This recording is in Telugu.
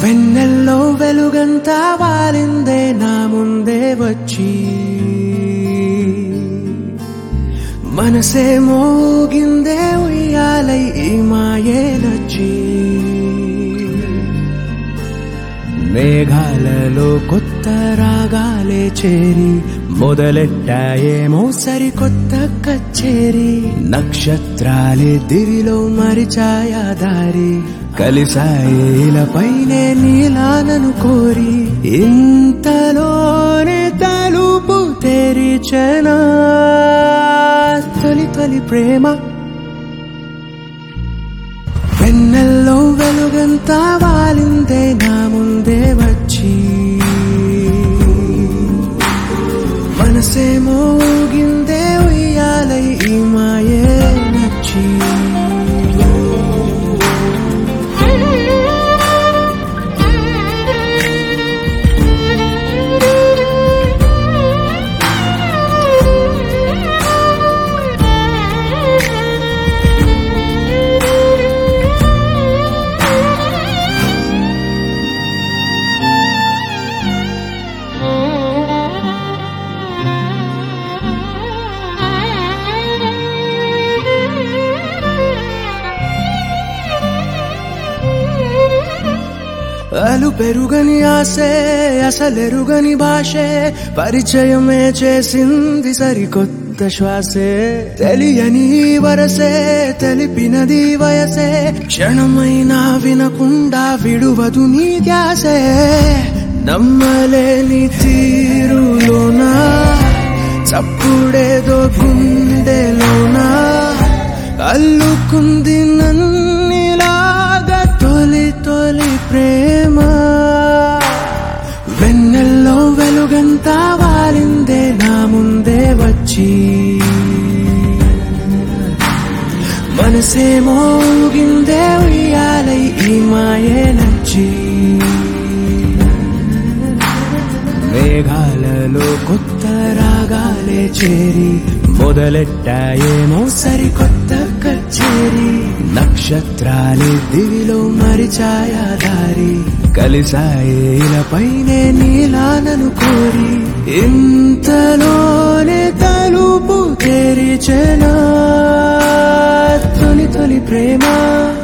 వెన్నెల్లో వెలుగంతా వాలిందే నా ముందే వచ్చి మనసే మోగిందే ఉయ్యాలై ఈ మాయే నచ్చి మేఘాలలో కొత్త రాగాలే చేరి మొదలెట్టాయేమో సరికొత్త కచ్చేరి నక్షత్రాలే దివిలో మరిచాయా దారి కలిసాయిలపైనే నీలానను కోరి ఇంతలోనే తలుపు తెరిచనా తొలి తొలి ప్రేమ వెన్నెల్లో వెలుగంతా వాలిందే నా ముందే వచ్చి మనసే మోగిందే ఉయ్యాలై ఈ మాయే నచ్చి అలు పెరుగని ఆసే అసలెరుగని భాషే పరిచయమే చేసింది సరికొత్త శ్వాసే తెలియని వరసే తెలిపినది వయసే క్షణమైనా వినకుండా విడువదు నీ ధ్యాసే నమ్మలేని తీరులోనా చప్పుడేదో గుండెలోనా అల్లుకుంది నన్నిలాగా తొలి తొలి ప్రేమ వెన్నెల్లో వెలుగంతా వాలిందే నా ముందే వచ్చి మనసే మోగిందే ఉయ్యాలై ఈ మాయే నచ్చి మేఘాలలో కొత్త రాగాలే చేరి మొదలెట్టాయేమో సరికొత్త కచ్చేరి నక్షత్రాలే దివిలో మరిచాయా దారి కలిసాయిలపైనే నీలానను కోరి ఇంతలోనే తలుపు తెరిచెనా తొలి తొలి ప్రేమ